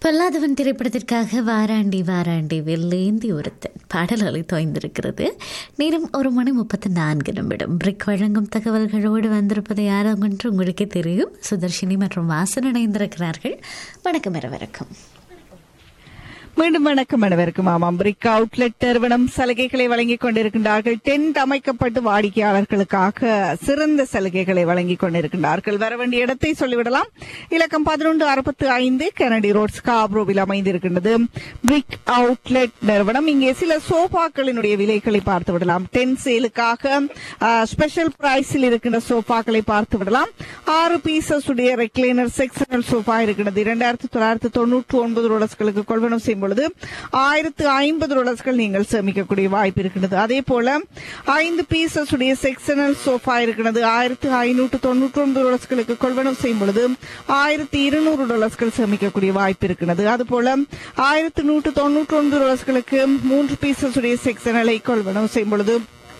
பொல்லாதவன் திரைப்படத்திற்காக வாராண்டி வாராண்டி வெள்ளேந்தி ஒருத்தன் பாடல்களை தோய்ந்திருக்கிறது நேரம் ஒரு மணி முப்பத்தி நான்கு நிமிடம் பிரிக் வழங்கும் தகவல்களோடு வந்திருப்பது யாரும் என்று உங்களுக்கே தெரியும் சுதர்ஷினி மற்றும் வாசன் இணைந்திருக்கிறார்கள் வணக்கம் வரவரக்கம் மீண்டும் வணக்கம் அனைவருக்கும் ஆமாம் பிரிக் அவுட்லெட் நிறுவனம் சலுகைகளை வழங்கிக் கொண்டிருக்கின்றார்கள் டென்ட் அமைக்கப்பட்டு வாடிக்கையாளர்களுக்காக சிறந்த சலுகைகளை வழங்கிக் கொண்டிருக்கின்றார்கள் வர வேண்டிய இடத்தை சொல்லிவிடலாம் இலக்கம் பதினொன்று அறுபத்தி ஐந்து கெனடி ரோட் ஸ்காப்ரோவில் அமைந்திருக்கின்றது பிரிக் அவுட்லெட் நிறுவனம் இங்கே சில சோஃபாக்களினுடைய விலைகளை பார்த்து விடலாம் டென் சேலுக்காக ஸ்பெஷல் பிரைஸில் இருக்கின்ற சோஃபாக்களை பார்த்து விடலாம் ஆறு பீசஸ் உடைய ரெக்லைனர் செக்ஷனல் சோஃபா இருக்கிறது இரண்டாயிரத்தி தொள்ளாயிரத்தி தொண்ணூற்றி ஒன்பது டாலர்ஸ்களுக்கு கொள்வனம் செய்யும் பொழுது ஆயிரத்து ஐம்பது டாலர்ஸ்கள் நீங்கள் சேமிக்கக்கூடிய வாய்ப்பு இருக்கிறது அதே போல ஐந்து பீசஸ் உடைய செக்ஷனல் சோஃபா இருக்கிறது ஆயிரத்து ஐநூற்று தொண்ணூற்றி ஒன்பது டாலர்ஸ்களுக்கு கொள்வனம் செய்யும் பொழுது ஆயிரத்தி இருநூறு டாலர்ஸ்கள் சேமிக்கக்கூடிய வாய்ப்பு இருக்கிறது அதுபோல ஆயிரத்து நூற்று தொண்ணூற்றி ஒன்பது டாலர்ஸ்களுக்கு மூன்று பீசஸ் உடைய செக்ஷனலை கொள்வனம் செய்யும் பொழுது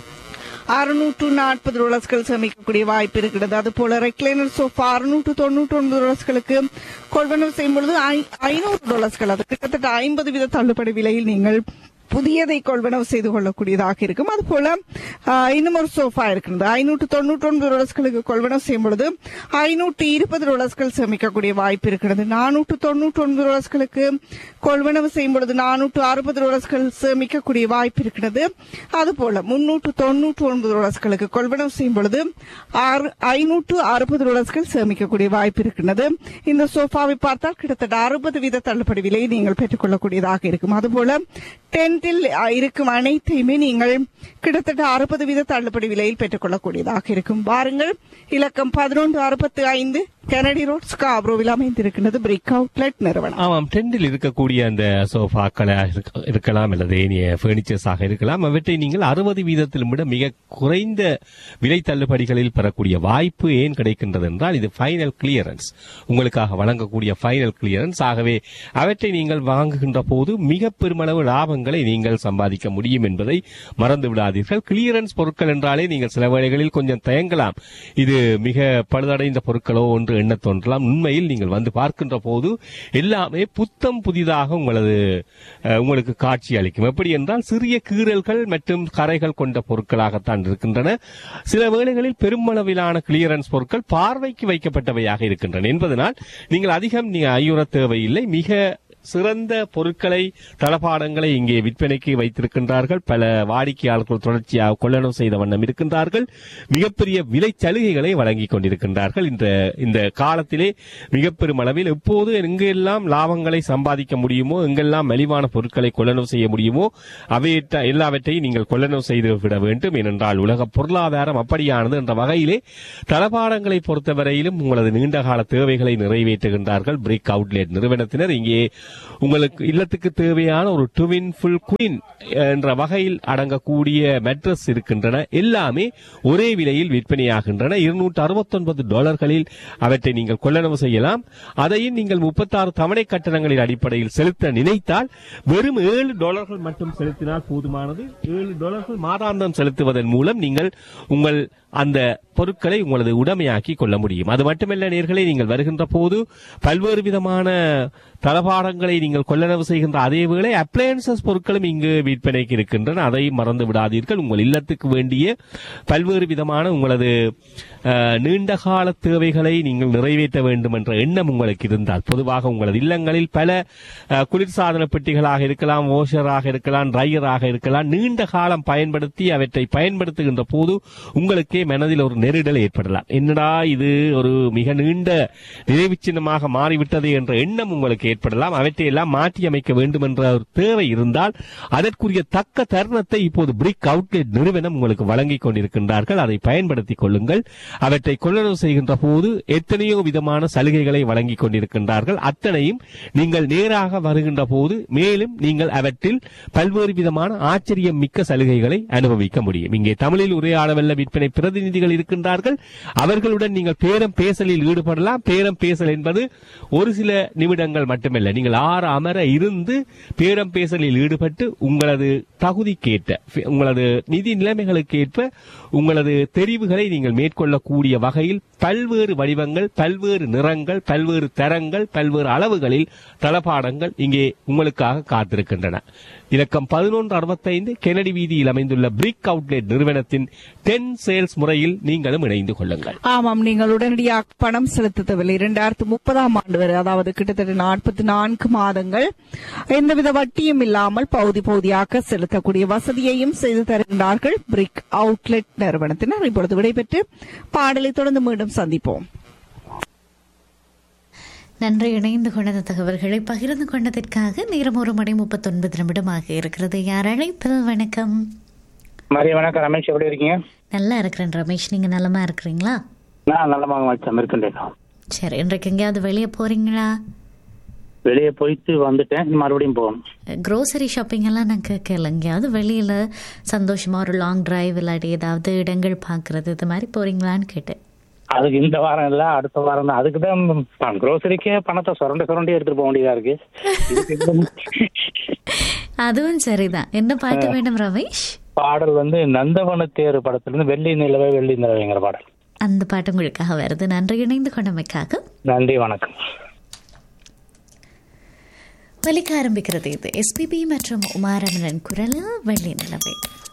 அறுநூற்று நாற்பது டாலர்ஸ்கள் சேமிக்கக்கூடிய வாய்ப்பு இருக்கிறது அதுபோல ரெக்லைனர் சோஃபா அறுநூற்று தொண்ணூற்றி ஒன்பது டாலர்ஸ்களுக்கு கொள்வனவு செய்யும் பொழுது ஐ- ஐநூறு டாலர்ஸ்கள் அது கிட்டத்தட்ட ஐம்பது வீத தள்ளுபடி விலையில் நீங்கள் புதியதை கொள்வனவு செய்து கொள்ளக்கூடியதாக இருக்கும் அதுபோல ஆ, இன்னும் ஒரு சோஃபா இருக்கிறது ஐநூற்று தொண்ணூற்றி ஒன்பது டாலர்ஸ்களுக்கு கொள்வனவு செய்யும் பொழுது ஐநூற்று இருபது டாலர்ஸ்கள் சேமிக்கக்கூடிய வாய்ப்பு இருக்கிறது நானூற்று தொண்ணூற்றி ஒன்பது டாலர்ஸ்களுக்கு கொள்வனவு செய்யும் பொழுது நானூற்று அறுபது டாலர்ஸ்கள் சேமிக்கக்கூடிய வாய்ப்பு இருக்கிறது அதுபோல முன்னூற்று தொண்ணூற்று ஒன்பது டாலர்ஸ்களுக்கு கொள்வனவு செய்யும் பொழுது ஆறு- ஐநூற்று அறுபது டாலர்ஸ்கள் சேமிக்கக்கூடிய வாய்ப்பு இருக்கிறது இந்த சோஃபாவை பார்த்தால் கிட்டத்தட்ட அறுபது வீத தள்ளுபடி விலையை நீங்கள் பெற்றுக்கொள்ளக்கூடியதாக இருக்கும் அதுபோல டென்ட்டில் இருக்கும் அனைத்தையுமே நீங்கள் கிட்டத்தட்ட அறுபது வீத தள்ளுபடி விலையில் பெற்றுக்கொள்ளக்கூடியதாக இருக்கும் வாருங்கள் இலக்கம் பதினொன்று அறுபத்தி ஐந்து கெனடி ரோட் ஸ்காப்ரோவில் அமைந்திருக்கின்றது பிரிக் அவுட்லெட் நிறுவனம் ஆமாம் டெண்டில் இருக்கக்கூடிய அந்த சோஃபாக்களா இருக்க- இருக்கலாம் அல்லது ஏனைய பர்னிச்சர்ஸாக இருக்கலாம் அவற்றை நீங்கள் அறுபது வீதத்திலும் விட மிக குறைந்த விலை தள்ளுபடிகளில் பெறக்கூடிய வாய்ப்பு ஏன் கிடைக்கின்றது என்றால் இது ஃபைனல் கிளியரன்ஸ் உங்களுக்காக வழங்கக்கூடிய ஃபைனல் கிளியரன்ஸ் ஆகவே அவற்றை நீங்கள் வாங்குகின்ற போது மிக பெருமளவு லாபங்களை நீங்கள் சம்பாதிக்க முடியும் என்பதை மறந்து விடாதீர்கள் கிளியரன்ஸ் பொருட்கள் என்றாலே நீங்கள் சில வேளைகளில் கொஞ்சம் தயங்கலாம் இது மிக பழுதடைந்த பொருட்களோ ஒன்று எண்ணத் தோன்றலாம் உண்மையில் நீங்கள் வந்து பார்க்கின்ற போது எல்லாமே புத்தம் புதிதாக உங்களது அஹ், உங்களுக்கு காட்சி அளிக்கும் எப்படி என்றால் சிறிய கீறல்கள் மற்றும் கரைகள் கொண்ட பொருட்களாகத்தான் இருக்கின்றன சில வேளைகளில் பெருமளவிலான கிளியரன்ஸ் பொருட்கள் பார்வைக்கு வைக்கப்பட்டவையாக இருக்கின்றன என்பதனால் நீங்கள் அதிகம் நீ ஐயுற தேவையில்லை மிக சிறந்த பொருட்களை தளபாடங்களை இங்கே விற்பனைக்கு வைத்திருக்கின்றார்கள் பல வாடிக்கையாளர்கள் தொடர்ச்சியாக கொள்ளளவு செய்த வண்ணம் இருக்கின்றார்கள் மிகப்பெரிய விலை சலுகைகளை வழங்கிக் கொண்டிருக்கின்றார்கள் இந்த இந்த காலத்திலே மிக பெரும் அளவில் எப்போது எங்கெல்லாம் லாபங்களை சம்பாதிக்க முடியுமோ எங்கெல்லாம் மலிவான பொருட்களை கொள்ளளவு செய்ய முடியுமோ அவையிட்ட எல்லாவற்றையும் நீங்கள் கொள்ளளவு செய்து விட வேண்டும் ஏனென்றால் உலக பொருளாதாரம் அப்படியானது என்ற வகையிலே தளபாடங்களை பொறுத்தவரையிலும் உங்களது நீண்டகால தேவைகளை நிறைவேற்றுகின்றார்கள் பிரிக் அவுட்லெட் நிறுவனத்தினர் இங்கே உங்களுக்கு இல்லத்துக்கு தேவையான ஒரு டுவின் ஃபுல் குயின் என்ற வகையில் அடங்கக்கூடிய மெட்ரஸ் இருக்கின்றன எல்லாமே ஒரே விலையில் விற்பனையாகின்றன இருநூற்று அறுபத்தொன்பது டாலர்களில் அவற்றை நீங்கள் கொள்ளளவு செய்யலாம் அதையும் நீங்கள் முப்பத்தாறு தவணை கட்டணங்களின் அடிப்படையில் செலுத்த நினைத்தால் வெறும் ஏழு டாலர்கள் மட்டும் செலுத்தினால் போதுமானது ஏழு டாலர்கள் மாதாந்தம் செலுத்துவதன் மூலம் நீங்கள் உங்கள் அந்த பொருட்களை உங்களது உடைமையாக்கி கொள்ள முடியும் அது மட்டுமல்ல நேர்களை நீங்கள் வருகின்ற போது பல்வேறு விதமான தளபாடங்களை நீங்கள் கொள்ளளவு செய்கின்ற அதே வேளை அப்ளையன்சஸ் பொருட்களும் இங்கு விற்பனைக்கு இருக்கின்றன அதை மறந்து விடாதீர்கள் உங்கள் இல்லத்துக்கு வேண்டிய பல்வேறு விதமான உங்களது அஹ், நீண்டகால தேவைகளை நீங்கள் நிறைவேற்ற வேண்டும் என்ற எண்ணம் உங்களுக்கு இருந்தால் பொதுவாக உங்களது இல்லங்களில் பல அஹ், குளிர்சாதன பெட்டிகளாக இருக்கலாம் ஓஷராக இருக்கலாம் ட்ரையராக இருக்கலாம் நீண்ட காலம் பயன்படுத்தி அவற்றை பயன்படுத்துகின்ற போது உங்களுக்கே மனதில் ஒரு நெருடல் ஏற்படலாம் என்னடா இது ஒரு மிக நீண்ட நினைவு சின்னமாக மாறிவிட்டது என்ற எண்ணம் உங்களுக்கு ஏற்படலாம் அவற்றை எல்லாம் மாற்றி அமைக்க வேண்டும் என்ற ஒரு தேவை இருந்தால் அதற்குரிய தக்க தருணத்தை இப்போது பிரிக் அவுட்லெட் நிறுவனம் உங்களுக்கு வழங்கிக் கொண்டிருக்கின்றார்கள் அதை பயன்படுத்திக் கொள்ளுங்கள் அவற்றை கொள்ளளவு செய்கின்ற போது எத்தனையோ விதமான சலுகைகளை வழங்கிக் கொண்டிருக்கின்றார்கள் அத்தனையும் நீங்கள் நேராக வருகின்ற போது மேலும் நீங்கள் அவற்றில் பல்வேறு விதமான ஆச்சரியம் மிக்க சலுகைகளை அனுபவிக்க முடியும் இங்கே தமிழில் உரையாடவல்ல விற்பனை பிரதிநிதிகள் இருக்கின்ற இருக்கின்றார்கள் அவர்களுடன் நீங்கள் பேரம் பேசலில் ஈடுபடலாம் பேரம் பேசல் என்பது ஒரு சில நிமிடங்கள் மட்டுமல்ல நீங்கள் ஆறு அமர இருந்து பேரம் பேசலில் ஈடுபட்டு உங்களது தகுதிக்கேற்ற உங்களது நிதி நிலைமைகளுக்கு ஏற்ப உங்களது தெரிவுகளை நீங்கள் மேற்கொள்ளக்கூடிய வகையில் பல்வேறு வடிவங்கள் பல்வேறு நிறங்கள் பல்வேறு தரங்கள் பல்வேறு அளவுகளில் தளபாடங்கள் இங்கே உங்களுக்காக காத்திருக்கின்றன இலக்கம் பதினொன்று அறுபத்தைந்து கெனடி வீதியில் அமைந்துள்ள பிரிக் அவுட்லெட் நிறுவனத்தின் டென் சேல்ஸ் முறையில் நீங்களும் இணைந்து கொள்ளுங்கள் ஆமாம் நீங்கள் உடனடியாக பணம் செலுத்த தேவையில்லை இரண்டாயிரத்து முப்பதாம் ஆண்டு வரை அதாவது கிட்டத்தட்ட நாற்பத்தி நான்கு மாதங்கள் எந்தவித வட்டியும் இல்லாமல் பகுதி பகுதியாக செலுத்தக்கூடிய வசதியையும் செய்து தருகின்றார்கள் பிரிக் அவுட்லெட் நிறுவனத்தினர் இப்பொழுது விடைபெற்று பாடலை தொடர்ந்து மீண்டும் சந்திப்போம் நன்றி இணைந்து கொண்ட தகவல்களை பகிர்ந்து கொண்டதற்காக நேரம் ஒரு மணி முப்பத்தொன்பது நிமிடமாக இருக்கிறது யார் அழைப்பில் வணக்கம் மதிய வணக்கம் ரமேஷ் எப்படி இருக்கீங்க நல்லா இருக்கிறேன் ரமேஷ் நீங்க நலமா இருக்கிறீங்களா நான் நல்லமாக மச்சம் இருக்கின்றேன் சரி இன்றைக்கு எங்கேயாவது வெளியே போறீங்களா வெளியே போயிட்டு வந்துட்டேன் மறுபடியும் போகணும் க்ரோசரி ஷாப்பிங் எல்லாம் நான் கேட்கல எங்கேயாவது வெளியில சந்தோஷமா ஒரு லாங் டிரைவ் இல்லாட்டி ஏதாவது இடங்கள் பார்க்கறது இது மாதிரி போறீங்களான்னு கேட்டேன் அதுக்கு இந்த வாரம் இல்ல அடுத்த வாரம் தான் அதுக்கு தான் க்ரோசரிக்கே பணத்தை சுரண்ட சுரண்டி எடுத்துட்டு போக வேண்டியதா இருக்கு இதுக்கு இந்த அதுவும் சரிதான் என்ன பாட்டு வேணும் ரமேஷ் பாடல் வந்து நந்தவனத்தேர் படத்துல இருந்து வெள்ளி நிலவை வெள்ளி நிலவைங்கிற பாடல் அந்த பாட்டு உங்களுக்காக வருது நன்றி இணைந்து கொண்டமைக்காக நன்றி வணக்கம் வலிக்க ஆரம்பிக்கிறது இது எஸ்பிபி மற்றும் உமாரமணன் குரல் வெள்ளி நிலவை